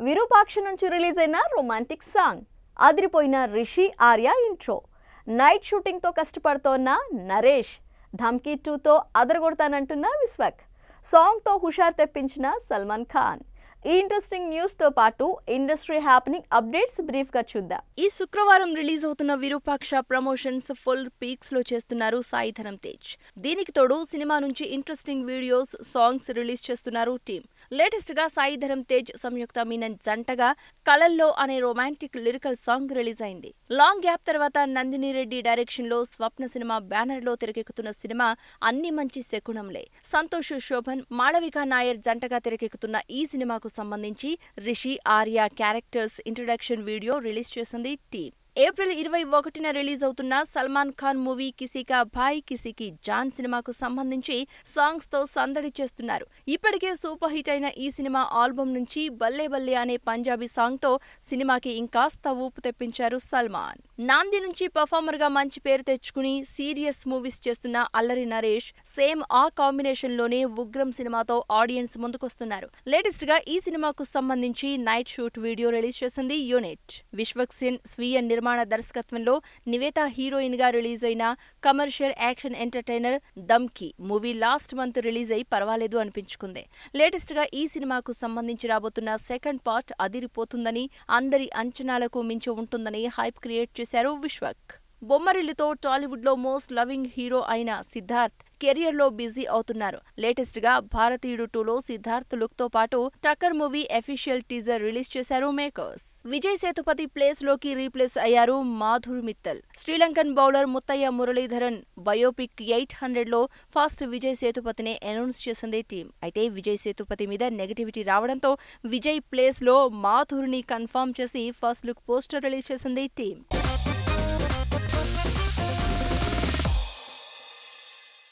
విరూపాక్ష నుంచి రిలీజ్ అయిన romantic song అదిరిపోయిన రిషి ఆర్య ఇంట్రో నైట్ షూటింగ్తో కష్టపడుతోన్న నరేష్ ధమ్కీ టూతో అదరగొడతానంటున్న విశ్వక్ సాంగ్తో హుషార్ తెప్పించిన సల్మాన్ ఖాన్ ఈ ఇంట్రెస్టింగ్ న్యూస్తో పాటు ఇండస్ట్రీ హ్యాపెనింగ్ అప్డేట్స్ బ్రీఫ్గా చూద్దాం ఈ శుక్రవారం రిలీజ్ అవుతున్న విరూపాక్ష ప్రమోషన్స్ ఫుల్ పీక్స్ లో చేస్తున్నారు సాయిధరం తేజ్ దీనికి తోడు సినిమా నుంచి ఇంట్రెస్టింగ్ వీడియోస్ సాంగ్స్ రిలీజ్ చేస్తున్నారు టీం లేటెస్ట్ గా సాయిధరం తేజ్ సంయుక్త మీనన్ జంటగా కలల్లో అనే రొమాంటిక్ లిరికల్ సాంగ్ రిలీజ్ అయింది లాంగ్ గ్యాప్ తర్వాత నందిని రెడ్డి డైరెక్షన్ లో స్వప్న సినిమా బ్యానర్ లో తెరకెక్కుతున్న సినిమా అన్ని మంచి శకునంలే సంతోష్ శోభన్ మాళవిక నాయర్ జంటగా తెరకెక్కుతున్న ఈ సినిమాకు సంబంధించి Rishi Arya characters introduction video release చేసింది టీం ఏప్రిల్ ఇరవై ఒకటిన రిలీజ్ అవుతున్న సల్మాన్ ఖాన్ మూవీ కిసీకా భాయ్ కిసీకి జాన్ సినిమాకు సంబంధించి సాంగ్స్ తో సందడి చేస్తున్నారు ఇప్పటికే సూపర్ హిట్ అయిన ఈ సినిమా ఆల్బమ్ నుంచి బల్లే బల్లే అనే పంజాబీ సాంగ్ తో సినిమాకి ఇంకాస్త ఊపు తెప్పించారు సల్మాన్ నాంది నుంచి పర్ఫార్మర్ గా మంచి పేరు తెచ్చుకుని సీరియస్ మూవీస్ చేస్తున్న అల్లరి నరేష్ సేమ్ ఆ కాంబినేషన్ లోనే ఉగ్రం సినిమాతో ఆడియన్స్ ముందుకొస్తున్నారు లేటెస్ట్ గా ఈ సినిమాకు సంబంధించి నైట్ షూట్ వీడియో రిలీజ్ చేసింది యూనిట్ విశ్వక్ సేన్ స్వీయ నిర్మాణ దర్శకత్వంలో నివేత హీరోయిన్ గా రిలీజ్ అయిన commercial action entertainer Dhamki movie last month release అయి పర్వాలేదు అనిపించుకుంది లేటెస్ట్ గా ఈ సినిమాకు సంబంధించి రాబోతున్న సెకండ్ పార్ట్ అదిరిపోతుందని అందరి అంచనాలకు మించి ఉంటుందని హైప్ క్రియేట్ చేశారు విశ్వక్ బొమ్మరిల్లుతో టాలీవుడ్ లో మోస్ట్ లవింగ్ హీరో అయిన సిద్ధార్థ్ కెరియర్ లో బిజీ అవుతున్నారు లేటెస్ట్ గా భారతీయుడు టూలో సిద్ధార్థ్ లుక్ తో పాటు Takkar movie official teaser release చేశారు మేకర్స్ విజయ్ సేతుపతి ప్లేస్ లోకి రీప్లేస్ అయ్యారు Madhur Mittal Sri Lankan bowler Muttiah Muralitharan biopic eight hundred లో ఫస్ట్ విజయ్ సేతుపతినే అనౌన్స్ చేసింది టీం అయితే విజయ్ సేతుపతి మీద నెగటివిటీ రావడంతో విజయ్ ప్లేస్ లో మాధుర్ని కన్ఫర్మ్ చేసి ఫస్ట్ లుక్ పోస్టర్ రిలీజ్ చేసింది టీం